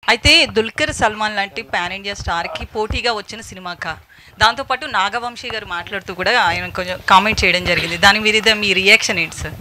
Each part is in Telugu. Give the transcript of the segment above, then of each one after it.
అయితే దుల్కర్ సల్మాన్ లాంటి పాన్ ఇండియా స్టార్కి పోటీగా వచ్చిన సినిమాకా దాంతోపాటు నాగవంశీ గారు మాట్లాడుతూ కూడా ఆయన కొంచెం కామెంట్ చేయడం జరిగింది దాని మీద మీ రియాక్షన్ ఏంటి సార్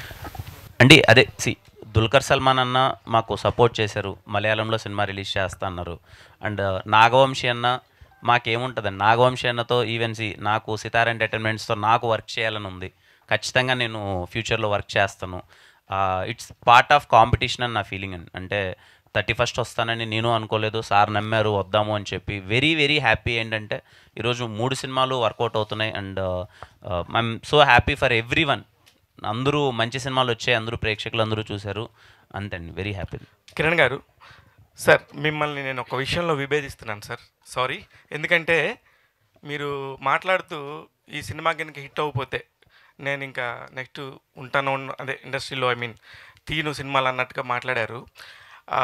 అండి అదే సి దుల్కర్ సల్మాన్ అన్న మాకు సపోర్ట్ చేశారు మలయాళంలో సినిమా రిలీజ్ చేస్తా అన్నారు అండ్ నాగవంశీ అన్న మాకేముంటుందండి నాగవంశీ అన్నతో ఈవెన్ సి నాకు సితార్ ఎంటర్టైన్మెంట్స్తో నాకు వర్క్ చేయాలని ఉంది ఖచ్చితంగా నేను ఫ్యూచర్లో వర్క్ చేస్తాను ఇట్స్ పార్ట్ ఆఫ్ కాంపిటీషన్ అని నా ఫీలింగ్ అండి అంటే థర్టీ ఫస్ట్ వస్తానని నేను అనుకోలేదు సార్ నమ్మారు వద్దాము అని చెప్పి వెరీ వెరీ హ్యాపీ ఏంటంటే ఈరోజు మూడు సినిమాలు వర్కౌట్ అవుతున్నాయి and I'm so happy for everyone అందరూ మంచి సినిమాలు వచ్చాయి అందరూ ప్రేక్షకులు అందరూ చూశారు అంతండి వెరీ హ్యాపీ కిరణ్ గారు సార్ మిమ్మల్ని నేను ఒక విషయంలో విభేదిస్తున్నాను సార్ సారీ ఎందుకంటే మీరు మాట్లాడుతూ ఈ సినిమా కనుక హిట్ అవ్వకపోతే నేను ఇంకా నెక్స్ట్ ఉంటాను అదే ఇండస్ట్రీలో ఐ మీన్ తీను సినిమాలు అన్నట్టుగా మాట్లాడారు ఆ,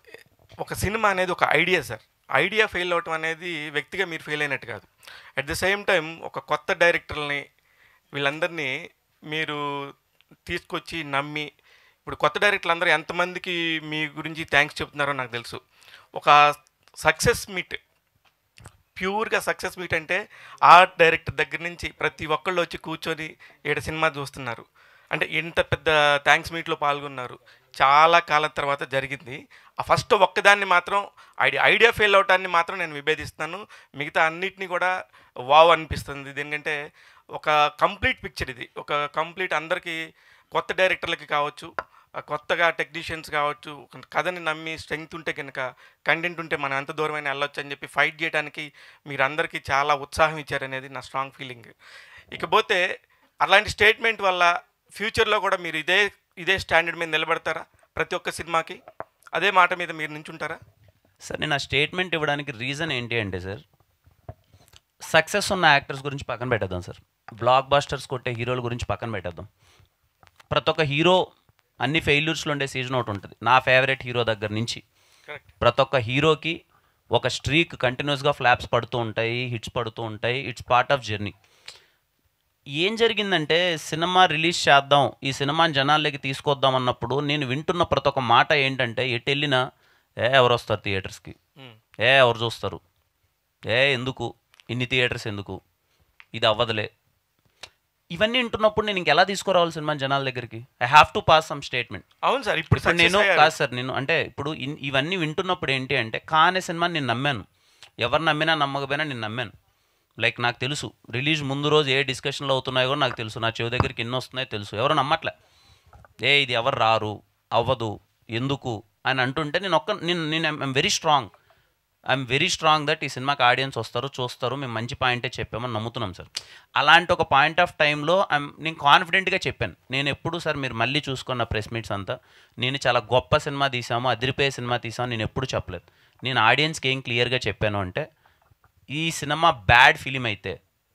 ఒక సినిమా అనేది ఒక ఐడియా సార్ ఐడియా ఫెయిల్ అవటం అనేది వ్యక్తిగా మీరు ఫెయిల్ అయినట్టు కాదు అట్ ద సేమ్ టైం ఒక కొత్త డైరెక్టర్ని వీళ్ళందరినీ మీరు తీసుకొచ్చి నమ్మి ఇప్పుడు కొత్త డైరెక్టర్లు అందరూ ఎంతమందికి మీ గురించి థ్యాంక్స్ చెప్తున్నారో నాకు తెలుసు ఒక సక్సెస్ మీట్ ప్యూర్గా సక్సెస్ మీట్ అంటే ఆర్ట్ డైరెక్టర్ దగ్గర నుంచి ప్రతి ఒక్కళ్ళు వచ్చి కూర్చొని ఏడు సినిమా చూస్తున్నారు అంటే ఇంత పెద్ద థ్యాంక్స్ మీట్లో పాల్గొన్నారు చాలా కాలం తర్వాత జరిగింది ఆ ఫస్ట్ ఒక్కదాన్ని మాత్రం ఐడియా ఐడియా ఫెయిల్ అవటాన్ని మాత్రం నేను విభేదిస్తున్నాను మిగతా అన్నిటినీ కూడా వావ్ అనిపిస్తుంది ఎందుకంటే ఒక కంప్లీట్ పిక్చర్ ఇది ఒక కంప్లీట్ అందరికీ కొత్త డైరెక్టర్లకి కావచ్చు ఆ కొత్తగా టెక్నీషియన్స్ కావచ్చు ఒక కథని నమ్మి స్ట్రెంగ్త్ ఉంటే కనుక కంటెంట్ ఉంటే మనం ఎంత దూరమైనా వెళ్ళొచ్చు అని చెప్పి ఫైట్ చేయడానికి మీరందరికీ చాలా ఉత్సాహం ఇచ్చారనేది నా స్ట్రాంగ్ ఫీలింగ్ ఇకపోతే అలాంటి స్టేట్మెంట్ వల్ల ఫ్యూచర్లో కూడా మీరు ఇదే ఇదే స్టాండర్డ్ మీద నిలబడతారా ప్రతి ఒక్క సినిమాకి అదే మాట మీద మీరు నించుంటారా సార్ నేను ఆ స్టేట్మెంట్ ఇవ్వడానికి రీజన్ ఏంటి అంటే సార్ సక్సెస్ ఉన్న యాక్టర్స్ గురించి పక్కన పెట్టేద్దాం సార్ బ్లాక్ బాస్టర్స్ కొట్టే హీరోల గురించి పక్కన పెట్టేద్దాం ప్రతి ఒక్క హీరో అన్ని ఫెయిల్యూర్స్లో ఉండే సీజన్ ఒకటి ఉంటుంది నా ఫేవరెట్ హీరో దగ్గర నుంచి కరెక్ట్ ప్రతి ఒక్క హీరోకి ఒక స్ట్రీక్ కంటిన్యూస్గా ఫ్లాప్స్ పడుతూ ఉంటాయి హిట్స్ పడుతూ ఉంటాయి ఇట్స్ పార్ట్ ఆఫ్ జర్నీ ఏం జరిగిందంటే సినిమా రిలీజ్ చేద్దాం ఈ సినిమాని జనాల్లోకి తీసుకొద్దాం అన్నప్పుడు నేను వింటున్న ప్రతి ఒక్క మాట ఏంటంటే ఎటు వెళ్ళినా ఏ ఎవరు వస్తారు థియేటర్స్కి ఏ ఎవరు చూస్తారు ఏ ఎందుకు ఇన్ని థియేటర్స్ ఎందుకు ఇది అవ్వదులే ఇవన్నీ వింటున్నప్పుడు నేను ఇంకెలా తీసుకురావాలి సినిమా జనాల దగ్గరికి I have to pass some statement అవును సార్ ఇప్పుడు ఇప్పుడు నేను success అయ్యారు. కాదు సార్ నేను అంటే ఇప్పుడు ఇన్- ఇవన్నీ వింటున్నప్పుడు ఏంటి అంటే కానే సినిమా నేను నమ్మాను ఎవరు నమ్మినా నమ్మకపోయినా నేను నమ్మాను లైక్ నాకు తెలుసు రిలీజ్ ముందు రోజు ఏ డిస్కషన్లు అవుతున్నాయో కూడా నాకు తెలుసు నా చెవి దగ్గరికి ఎన్ని వస్తున్నాయో తెలుసు ఎవరు నమ్మట్లే ఏ ఇది ఎవరు రారు అవ్వదు ఎందుకు అని అంటుంటే నేను ఒక్క నేను నేను I'm very strong I'm very strong that ఈ సినిమాకి ఆడియన్స్ వస్తారు చూస్తారు మేము మంచి పాయింటే చెప్పామని నమ్ముతున్నాం సార్ అలాంటి ఒక పాయింట్ ఆఫ్ టైంలో ఐమ్ నేను కాన్ఫిడెంట్గా చెప్పాను నేను ఎప్పుడు సార్ మీరు మళ్ళీ చూసుకున్న ప్రెస్ మీట్స్ అంతా నేను చాలా గొప్ప సినిమా తీసాము అదిరిపోయే సినిమా తీసాము నేను ఎప్పుడు చెప్పలేదు నేను ఆడియన్స్కి ఏం క్లియర్గా చెప్పాను అంటే ఈ సినిమా బ్యాడ్ ఫిలిం అయితే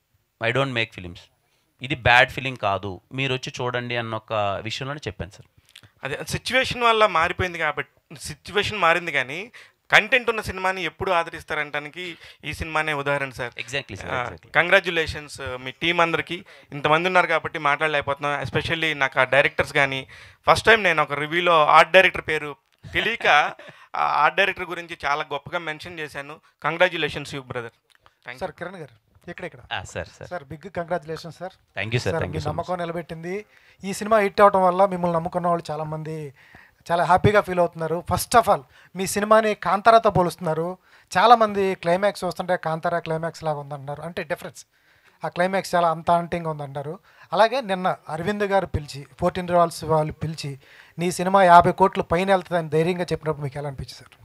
ఐ డోంట్ మేక్ ఫిలిమ్స్ ఇది బ్యాడ్ ఫిలిం కాదు మీరు వచ్చి చూడండి అన్న ఒక విషయంలోనే చెప్పాను సార్ అదే సిచ్యువేషన్ వల్ల మారిపోయింది కాబట్టి సిచ్యువేషన్ మారింది కానీ కంటెంట్ ఉన్న సినిమాని ఎప్పుడు ఆదరిస్తారంటానికి ఈ సినిమానే ఉదాహరణ sir exactly sir exactly congratulations మీ టీం అందరికీ ఇంతమంది ఉన్నారు కాబట్టి మాట్లాడలేకపోతున్నాం ఎస్పెషల్లీ నాకు ఆ డైరెక్టర్స్ కానీ ఫస్ట్ టైం నేను ఒక రివ్యూలో ఆర్ట్ డైరెక్టర్ పేరు తెలియక ఆ ఆర్ట్ డైరెక్టర్ గురించి చాలా గొప్పగా మెన్షన్ చేశాను congratulations you brother thank sir Kiran garu ఇక్కడ ఇక్కడ sir sir sir big congratulation sir thank you sir sir thank మీ యూ సో మచ్ నమ్మకం నిలబెట్టింది ఈ సినిమా హిట్ అవడం వల్ల మిమ్మల్ని నమ్ముకున్న వాళ్ళు చాలామంది చాలా హ్యాపీగా ఫీల్ అవుతున్నారు ఫస్ట్ ఆఫ్ ఆల్ మీ సినిమాని కాంతారాతో పోలుస్తున్నారు చాలామంది క్లైమాక్స్ వస్తుంటే కాంతారా క్లైమాక్స్ లాగా ఉందంటున్నారు అంటే డిఫరెన్స్ ఆ క్లైమాక్స్ చాలా అంత అంటింగ్ ఉందంటారు అలాగే నిన్న అరవింద్ గారు పిలిచి ఫోర్టీన్ రాల్స్ వాళ్ళు పిలిచి నీ సినిమా యాభై కోట్లు పైన వెళ్తుందని ధైర్యంగా చెప్పినప్పుడు మీకు ఎలా అనిపించింది సార్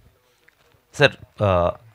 సార్ ఆ,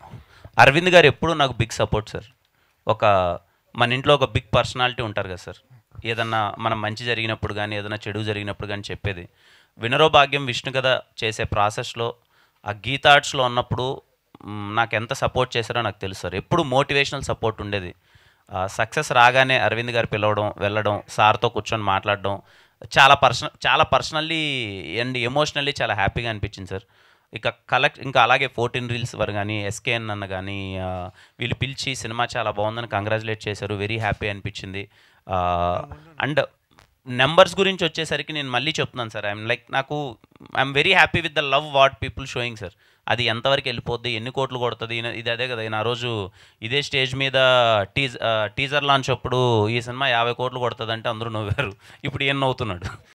అరవింద్ గారు ఎప్పుడు నాకు బిగ్ సపోర్ట్ సార్ ఒక మన ఇంట్లో ఒక బిగ్ పర్సనాలిటీ ఉంటారు కదా సార్ ఏదన్నా మనం మంచి జరిగినప్పుడు కానీ ఏదైనా చెడు జరిగినప్పుడు కానీ చెప్పేది వినరో భాగ్యం విష్ణు కథ చేసే ప్రాసెస్లో ఆ గీతార్ట్స్లో ఉన్నప్పుడు మ్, నాకు ఎంత సపోర్ట్ చేశారో నాకు తెలుసు సార్ ఎప్పుడు మోటివేషనల్ సపోర్ట్ ఉండేది సక్సెస్ రాగానే అరవింద్ గారు పిలవడం వెళ్ళడం సార్తో కూర్చొని మాట్లాడడం చాలా పర్సనల్ చాలా పర్సనల్లీ అండ్ ఎమోషనల్లీ చాలా హ్యాపీగా అనిపించింది సార్ ఇక కలెక్ట్ ఇంకా అలాగే ఫోర్టీన్ రీల్స్ వారు కానీ ఎస్కేఎన్ అన్న కానీ ఆ, వీళ్ళు పిలిచి సినిమా చాలా బాగుందని కంగ్రాచులేట్ చేశారు వెరీ హ్యాపీ అనిపించింది అండ్ నెంబర్స్ గురించి వచ్చేసరికి నేను మళ్ళీ చెప్తున్నాను సార్ ఐఎమ్ లైక్ నాకు I'm very happy with the love what people showing sir అది ఎంతవరకు వెళ్ళిపోద్ది ఎన్ని కోట్లు కొడుతుంది ఈయన- ఇది అదే కదా ఈయన ఆ రోజు ఇదే స్టేజ్ మీద టీజ్ టీజర్ లాంచ్ అప్పుడు ఈ సినిమా యాభై కోట్లు కొడుతుంది అంటే అందరూ నవ్వారు ఇప్పుడు ఈయన నవ్వుతున్నాడు